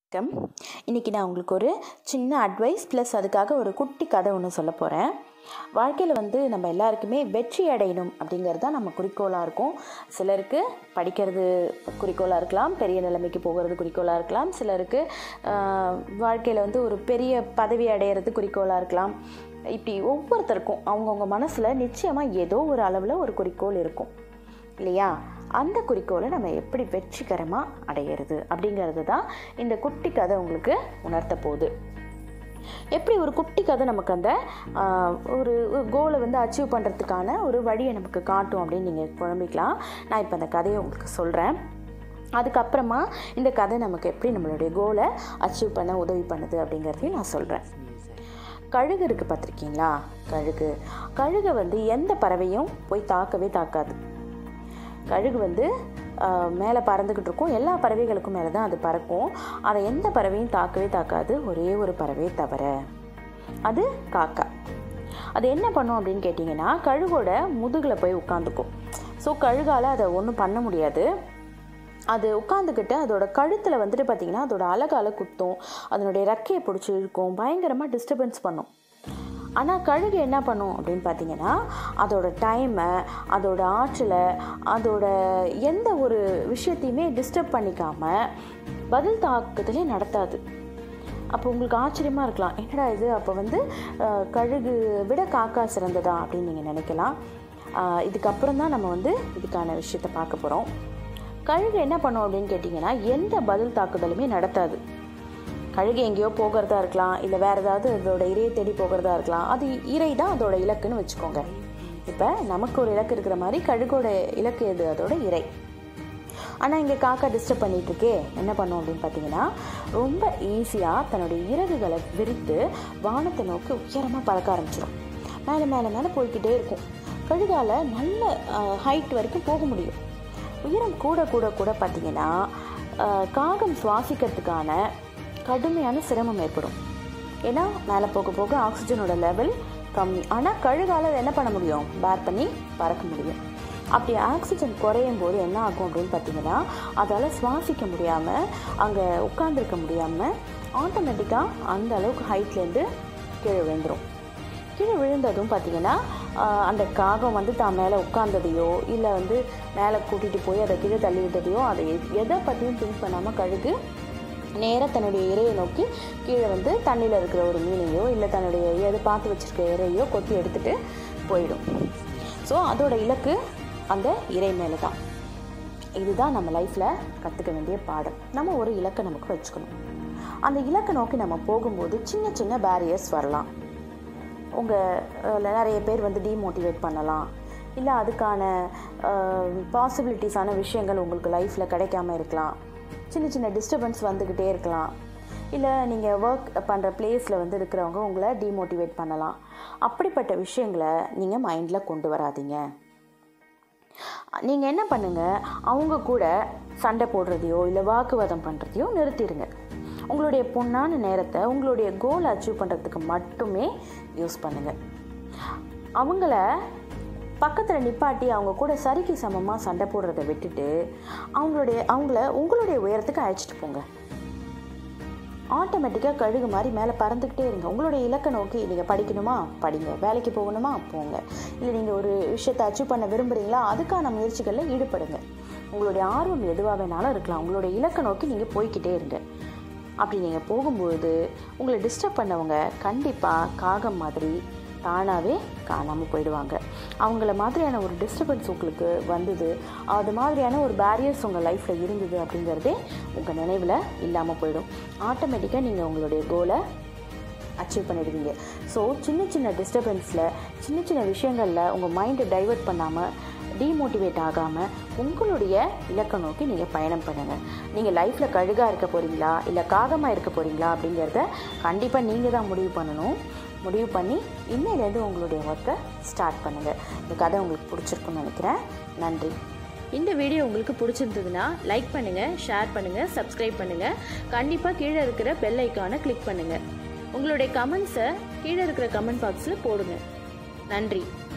வணக்கம் இன்றைக்கி நான் உங்களுக்கு ஒரு சின்ன அட்வைஸ் ப்ளஸ் அதுக்காக ஒரு குட்டி கதை ஒன்று சொல்ல போகிறேன் வாழ்க்கையில் வந்து நம்ம எல்லாருக்குமே வெற்றி அடையணும் அப்படிங்கிறது தான் நம்ம குறிக்கோளாக இருக்கும் சிலருக்கு படிக்கிறது குறிக்கோளாக இருக்கலாம் பெரிய நிலைமைக்கு போகிறது குறிக்கோளாக இருக்கலாம் சிலருக்கு வாழ்க்கையில் வந்து ஒரு பெரிய பதவி அடையிறது குறிக்கோளாக இருக்கலாம் இப்படி ஒவ்வொருத்தருக்கும் அவங்கவுங்க மனசில் நிச்சயமாக ஏதோ ஒரு அளவில் ஒரு குறிக்கோள் இருக்கும் இல்லையா அந்த குறிக்கோளை நம்ம எப்படி வெற்றிகரமாக அடையிறது அப்படிங்கிறது தான் இந்த குட்டி கதை உங்களுக்கு உணர்த்த போகுது எப்படி ஒரு குட்டி கதை நமக்கு அந்த ஆஹ், ஒரு கோலை வந்து அச்சீவ் பண்ணுறதுக்கான ஒரு வழியை நமக்கு காட்டும் அப்படின்னு நீங்கள் குழம்பிக்கலாம் நான் இப்போ அந்த கதையை உங்களுக்கு சொல்கிறேன் அதுக்கப்புறமா இந்த கதை நமக்கு எப்படி நம்மளுடைய கோலை அச்சீவ் பண்ண உதவி பண்ணுது அப்படிங்கிறதையும் நான் சொல்கிறேன் கழுகு இருக்குது பார்த்துருக்கீங்களா கழுகு கழுகை வந்து எந்த பறவையும் போய் தாக்கவே தாக்காது கழுகு வந்து ஆஹ், மேலே பறந்துக்கிட்டு இருக்கும் எல்லா பறவைகளுக்கும் மேலே தான் அது பறக்கும் அதை எந்த பறவையும் தாக்கவே தாக்காது ஒரே ஒரு பறவையை தவிர அது காக்கா அது என்ன பண்ணும் அப்படின்னு கேட்டிங்கன்னா கழுகோட முதுகில் போய் உட்காந்துக்கும் ஸோ கழுகால் அதை ஒன்றும் பண்ண முடியாது அது உட்காந்துக்கிட்டு அதோட கழுத்தில் வந்துட்டு பார்த்திங்கன்னா அதோட அழகால குத்தும் அதனுடைய ரெக்கையை பிடிச்சி இழுக்கும் பயங்கரமாக டிஸ்டர்பன்ஸ் பண்ணும் ஆனால் கழுகு என்ன பண்ணும் அப்படின்னு பார்த்தீங்கன்னா அதோட டைமை அதோட ஆற்றலை அதோட எந்த ஒரு விஷயத்தையுமே டிஸ்டர்ப் பண்ணிக்காமல் பதில் தாக்குதலே நடத்தாது அப்போ உங்களுக்கு ஆச்சரியமாக இருக்கலாம் என்னடா இது அப்போ வந்து அஹ், கழுகு விட காக்கா சிறந்ததா அப்படின்னு நீங்கள் நினைக்கலாம் அஹ், இதுக்கப்புறம் தான் நம்ம வந்து இதுக்கான விஷயத்தை பார்க்க போகிறோம் கழுகு என்ன பண்ணும் அப்படின்னு கேட்டிங்கன்னா எந்த பதில் தாக்குதலுமே நடத்தாது கழுகு எங்கேயோ போகிறதா இருக்கலாம் இல்லை வேறு ஏதாவது அதோட இரையை தேடி போகிறதா இருக்கலாம் அது இறை தான் அதோட இலக்குன்னு வச்சுக்கோங்க இப்போ நமக்கு ஒரு இலக்கு இருக்கிற மாதிரி கழுகோட இலக்கு எது அதோட இறை ஆனால் இங்கே காக்கா டிஸ்டர்ப் பண்ணிட்டு இருக்கே என்ன பண்ணும் அப்படின்னு பார்த்தீங்கன்னா ரொம்ப ஈஸியாக தன்னுடைய இறகுகளை விரித்து வானத்தை நோக்கி உயரமாக பறக்க ஆரம்பிச்சிடும் மேலே மேலே மேலே போய்க்கிட்டே இருக்கும் கழுகால நல்ல ஹைட் வரைக்கும் போக முடியும் உயரம் கூட கூட கூட பார்த்தீங்கன்னா அஹ், காகம் சுவாசிக்கிறதுக்கான கடுமையான சிரமம் ஏற்படும் ஏன்னா மேலே போக போக ஆக்சிஜனோட லெவல் கம்மி ஆனால் கழுகால அதை என்ன பண்ண முடியும் பேர் பண்ணி பறக்க முடியும் அப்படி ஆக்சிஜன் குறையும் போது என்ன ஆகும் அப்படின்னு பார்த்தீங்கன்னா அதால் சுவாசிக்க முடியாமல் அங்கே உட்கார்ந்திருக்க முடியாமல் ஆட்டோமேட்டிக்காக அந்த அளவுக்கு ஹைட்லேருந்து கீழே விழுந்துடும் கீழே விழுந்ததும் பார்த்தீங்கன்னா ஆஹ், அந்த காகம் வந்து தான் மேலே உட்கார்ந்ததையோ இல்லை வந்து மேலே கூட்டிகிட்டு போய் அதை கீழே தள்ளி விட்டதையோ அதை எ- எதை பற்றியும் திங்க் பண்ணாமல் கழுகு நேராக தன்னுடைய இரையை நோக்கி கீழே வந்து தண்ணியில் இருக்கிற ஒரு மீனையோ இல்லை தன்னுடைய எது பார்த்து வச்சிருக்க இரையோ கொத்தி எடுத்துட்டு போயிடும் ஸோ அதோட இலக்கு அந்த இறை மேலே தான் இதுதான் நம்ம லைஃப்பில் கற்றுக்க வேண்டிய பாடம் நம்ம ஒரு இலக்கை நமக்கு வச்சுக்கணும் அந்த இலக்கை நோக்கி நம்ம போகும்போது சின்ன சின்ன பேரியர்ஸ் வரலாம் உங்கள் நிறைய பேர் வந்து டீமோட்டிவேட் பண்ணலாம் இல்லை அதுக்கான பாசிபிலிட்டிஸான விஷயங்கள் உங்களுக்கு லைஃப்பில் கிடைக்காம இருக்கலாம் சின்ன சின்ன டிஸ்டர்பன்ஸ் வந்துக்கிட்டே இருக்கலாம் இல்லை நீங்கள் ஒர்க் பண்ணுற பிளேஸில் வந்து இருக்கிறவங்க உங்களை டீமோட்டிவேட் பண்ணலாம் அப்படிப்பட்ட விஷயங்களை நீங்கள் மைண்டில் கொண்டு வராதீங்க நீங்கள் என்ன பண்ணுங்க அவங்க கூட சண்டை போடுறதையோ இல்லை வாக்குவாதம் பண்ணுறதையோ நிறுத்திடுங்க உங்களுடைய பொண்ணான நேரத்தை உங்களுடைய கோல் அச்சீவ் பண்ணுறதுக்கு மட்டுமே யூஸ் பண்ணுங்கள் அவங்கள பக்கத்தில் நிப்பாட்டி அவங்க கூட சரிக்கு சமமாக சண்டை போடுறதை விட்டுட்டு அவங்களுடைய அவங்கள உங்களுடைய உயரத்துக்கு அழைச்சிட்டு போங்க ஆட்டோமேட்டிக்காக கழுகு மாதிரி மேலே பறந்துக்கிட்டே இருங்க உங்களுடைய இலக்கை நோக்கி நீங்கள் படிக்கணுமா படிங்க வேலைக்கு போகணுமா போங்க இல்லை நீங்கள் ஒரு விஷயத்தை அச்சீவ் பண்ண விரும்புகிறீங்களா அதுக்கான முயற்சிகளில் ஈடுபடுங்க உங்களுடைய ஆர்வம் எதுவாக வேணாலும் இருக்கலாம் உங்களுடைய இலக்கை நோக்கி நீங்கள் போய்க்கிட்டே இருங்க அப்படி நீங்கள் போகும்பொழுது உங்களை டிஸ்டர்ப் பண்ணவங்க கண்டிப்பாக காகம் மாதிரி தானாகவே காணாமல் போயிடுவாங்க அவங்கள மாதிரியான ஒரு டிஸ்டர்பன்ஸ் உங்களுக்கு வந்தது அது மாதிரியான ஒரு பேரியர்ஸ் உங்கள் லைஃப்பில் இருந்தது அப்படிங்கிறதே உங்கள் நினைவில் இல்லாமல் போயிடும் ஆட்டோமேட்டிக்காக நீங்கள் உங்களுடைய கோலை அச்சீவ் பண்ணிடுவீங்க ஸோ சின்ன சின்ன டிஸ்டர்பன்ஸில் சின்ன சின்ன விஷயங்களில் உங்கள் மைண்டை டைவர்ட் பண்ணாமல் டீமோட்டிவேட் ஆகாமல் உங்களுடைய இலக்கை நோக்கி நீங்கள் பயணம் பண்ணுங்கள் நீங்கள் லைஃப்பில் கழுகாக இருக்க போகிறீங்களா இல்லை காகமாக இருக்க போகிறீங்களா அப்படிங்கிறத கண்டிப்பாக நீங்கள் தான் முடிவு பண்ணணும் முடிவு பண்ணி இன்னையிலேருந்து உங்களுடைய ஒர்க்கை ஸ்டார்ட் பண்ணுங்கள் இந்த கதை உங்களுக்கு பிடிச்சிருக்குன்னு நினைக்கிறேன் நன்றி இந்த வீடியோ உங்களுக்கு பிடிச்சிருந்ததுன்னா லைக் பண்ணுங்கள் ஷேர் பண்ணுங்கள் சப்ஸ்கிரைப் பண்ணுங்கள் கண்டிப்பாக கீழே இருக்கிற பெல் ஐக்கானை கிளிக் பண்ணுங்கள் உங்களுடைய கமெண்ட்ஸை கீழே இருக்கிற கமெண்ட் பாக்ஸில் போடுங்க நன்றி